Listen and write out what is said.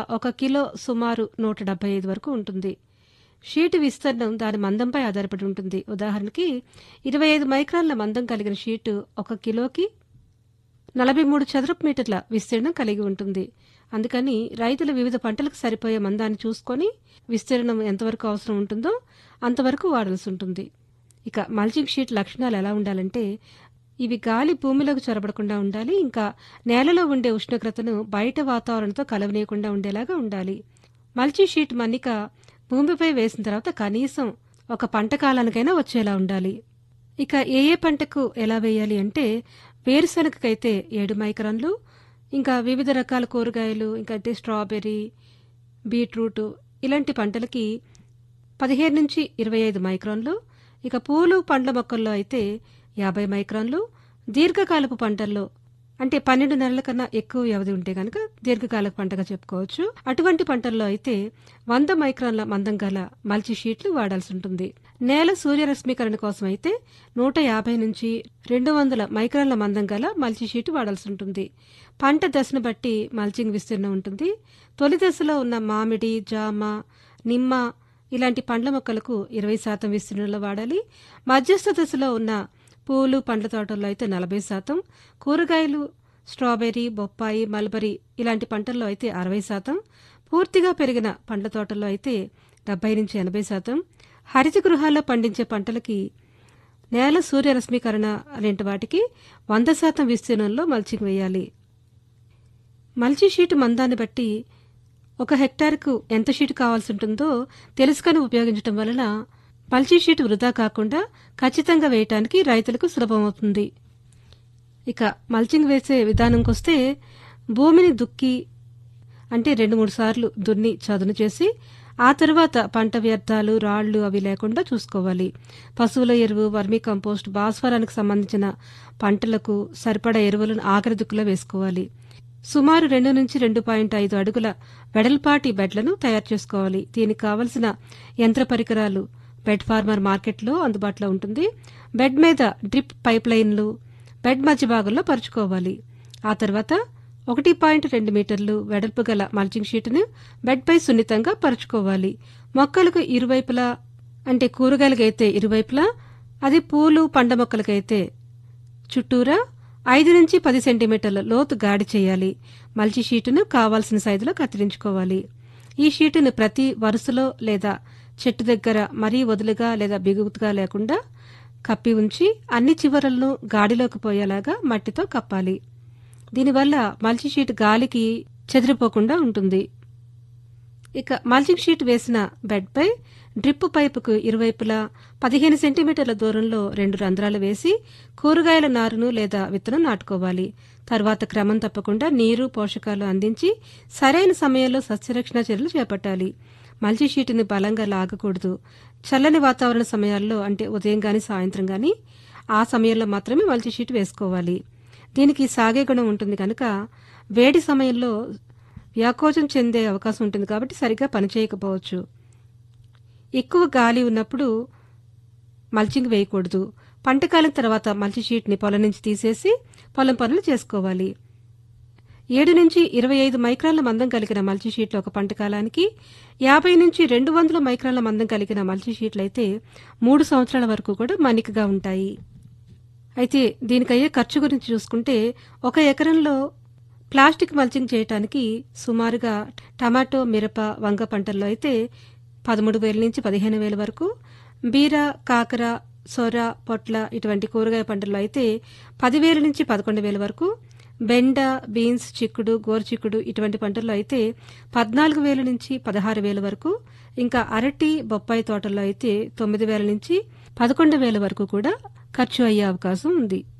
ఒక కిలో సుమారు నూట డెబ్బై ఐదు వరకు ఉంటుంది షీటు విస్తీర్ణం దాని మందంపై ఆధారపడి ఉంటుంది ఉదాహరణకి ఇరవై ఐదు మైక్రాన్ల మందం కలిగిన షీటు ఒక కిలోకి నలభై మూడు చదరపు మీటర్ల విస్తీర్ణం కలిగి ఉంటుంది అందుకని రైతులు వివిధ పంటలకు సరిపోయే మందాన్ని చూసుకొని విస్తీర్ణం ఎంతవరకు అవసరం ఉంటుందో అంతవరకు వాడాల్సి ఉంటుంది ఇక మల్చింగ్ షీట్ లక్షణాలు ఎలా ఉండాలంటే ఇవి గాలి భూమిలోకి చొరబడకుండా ఉండాలి ఇంకా నేలలో ఉండే ఉష్ణోగ్రతను బయట వాతావరణంతో కలవనీయకుండా ఉండేలాగా ఉండాలి మల్చి షీట్ మన్నిక భూమిపై వేసిన తర్వాత కనీసం ఒక పంట కాలానికైనా వచ్చేలా ఉండాలి ఇక ఏ ఏ పంటకు ఎలా వేయాలి అంటే వేరుశనగకైతే ఏడు మైక్రాన్లు ఇంకా వివిధ రకాల కూరగాయలు ఇంకా అంటే స్ట్రాబెర్రీ బీట్రూట్ ఇలాంటి పంటలకి పదిహేను నుంచి ఇరవై ఐదు మైక్రాన్లు ఇక పూలు పండ్ల మొక్కల్లో అయితే యాభై మైక్రాన్లు దీర్ఘకాలపు పంటల్లో అంటే పన్నెండు నెలల కన్నా ఎక్కువ వ్యవధి ఉంటే కనుక దీర్ఘకాలపు పంటగా చెప్పుకోవచ్చు అటువంటి పంటల్లో అయితే వంద మైక్రాన్ల మందం గల మల్చి షీట్లు వాడాల్సి ఉంటుంది నేల సూర్యరశ్మీకరణ కోసం అయితే నూట యాభై నుంచి రెండు వందల మైక్రాన్ల మందం గల మల్చి షీట్ వాడాల్సి ఉంటుంది పంట దశను బట్టి మల్చింగ్ విస్తీర్ణం ఉంటుంది తొలి దశలో ఉన్న మామిడి జామ నిమ్మ ఇలాంటి పండ్ల మొక్కలకు ఇరవై శాతం విస్తీర్ణంలో వాడాలి మధ్యస్థ దశలో ఉన్న పూలు పండ్ల తోటల్లో అయితే నలభై శాతం కూరగాయలు స్ట్రాబెర్రీ బొప్పాయి మల్బరీ ఇలాంటి పంటల్లో అయితే అరవై శాతం పూర్తిగా పెరిగిన పండ్ల తోటల్లో అయితే డెబ్బై నుంచి ఎనభై శాతం హరిత గృహాల్లో పండించే పంటలకి నేల సూర్యరశ్మీకరణ అనేటి వాటికి వంద శాతం విస్తీర్ణంలో మల్చింగ్ వేయాలి మల్చి షీటు మందాన్ని బట్టి ఒక హెక్టార్కు ఎంత షీటు కావాల్సి ఉంటుందో తెలుసుకొని ఉపయోగించడం వలన మల్చి షీటు వృధా కాకుండా ఖచ్చితంగా వేయటానికి రైతులకు సులభమవుతుంది ఇక మల్చింగ్ వేసే విధానంకొస్తే భూమిని దుక్కి అంటే రెండు మూడు సార్లు దున్ని చదును చేసి ఆ తరువాత పంట వ్యర్థాలు రాళ్లు అవి లేకుండా చూసుకోవాలి పశువుల ఎరువు వర్మీ కంపోస్ట్ భాస్వరానికి సంబంధించిన పంటలకు సరిపడా ఎరువులను ఆఖరి దుక్కులో వేసుకోవాలి సుమారు రెండు నుంచి రెండు పాయింట్ ఐదు అడుగుల వెడల్పాటి బెడ్లను తయారు చేసుకోవాలి దీనికి కావలసిన యంత్ర పరికరాలు బెడ్ ఫార్మర్ మార్కెట్లో అందుబాటులో ఉంటుంది బెడ్ మీద డ్రిప్ పైప్ లైన్లు బెడ్ మధ్య భాగంలో పరుచుకోవాలి ఆ తర్వాత ఒకటి పాయింట్ రెండు మీటర్లు వెడల్పు గల మల్చింగ్ షీటును బెడ్పై సున్నితంగా పరుచుకోవాలి మొక్కలకు ఇరువైపులా అంటే కూరగాయలకైతే ఇరువైపులా అది పూలు పండ్ల మొక్కలకైతే చుట్టూరా ఐదు నుంచి పది సెంటీమీటర్ల లోతు గాడి చేయాలి మల్చి షీటును కావాల్సిన సైజులో కత్తిరించుకోవాలి ఈ షీటును ప్రతి వరుసలో లేదా చెట్టు దగ్గర మరీ వదులుగా లేదా బిగుతుగా లేకుండా కప్పి ఉంచి అన్ని చివరలను గాడిలోకి పోయేలాగా మట్టితో కప్పాలి దీనివల్ల మల్చి షీట్ గాలికి చెదిరిపోకుండా ఉంటుంది ఇక మల్చింగ్ షీట్ వేసిన బెడ్పై డ్రిప్ పైపుకు ఇరువైపులా పదిహేను సెంటీమీటర్ల దూరంలో రెండు రంధ్రాలు వేసి కూరగాయల నారును లేదా విత్తనం నాటుకోవాలి తర్వాత క్రమం తప్పకుండా నీరు పోషకాలు అందించి సరైన సమయంలో సస్యరక్షణ చర్యలు చేపట్టాలి మల్చి షీటుని బలంగా లాగకూడదు చల్లని వాతావరణ సమయాల్లో అంటే ఉదయం గాని సాయంత్రం గాని ఆ సమయంలో మాత్రమే మల్చి షీట్ వేసుకోవాలి దీనికి సాగే గుణం ఉంటుంది కనుక వేడి సమయంలో వ్యాకోచం చెందే అవకాశం ఉంటుంది కాబట్టి సరిగ్గా పనిచేయకపోవచ్చు ఎక్కువ గాలి ఉన్నప్పుడు మల్చింగ్ వేయకూడదు పంటకాలం తర్వాత మల్చి షీట్ని పొలం నుంచి తీసేసి పొలం పనులు చేసుకోవాలి ఏడు నుంచి ఇరవై ఐదు మైక్రాన్ల మందం కలిగిన మల్చి షీట్లు ఒక పంట కాలానికి యాభై నుంచి రెండు వందల మైక్రాన్ల మందం కలిగిన మల్చి షీట్లు అయితే మూడు సంవత్సరాల వరకు కూడా మన్నికగా ఉంటాయి అయితే దీనికయ్యే ఖర్చు గురించి చూసుకుంటే ఒక ఎకరంలో ప్లాస్టిక్ మల్చింగ్ చేయటానికి సుమారుగా టమాటో మిరప వంగ పంటల్లో అయితే పదమూడు వేల నుంచి పదిహేను వేల వరకు బీర కాకర సొర పొట్ల ఇటువంటి కూరగాయ పంటల్లో అయితే పదివేల నుంచి పదకొండు వేల వరకు బెండ బీన్స్ చిక్కుడు గోరుచిక్కుడు ఇటువంటి పంటల్లో అయితే పద్నాలుగు వేల నుంచి పదహారు వేల వరకు ఇంకా అరటి బొప్పాయి తోటల్లో అయితే తొమ్మిది వేల నుంచి పదకొండు వేల వరకు కూడా ఖర్చు అయ్యే అవకాశం ఉంది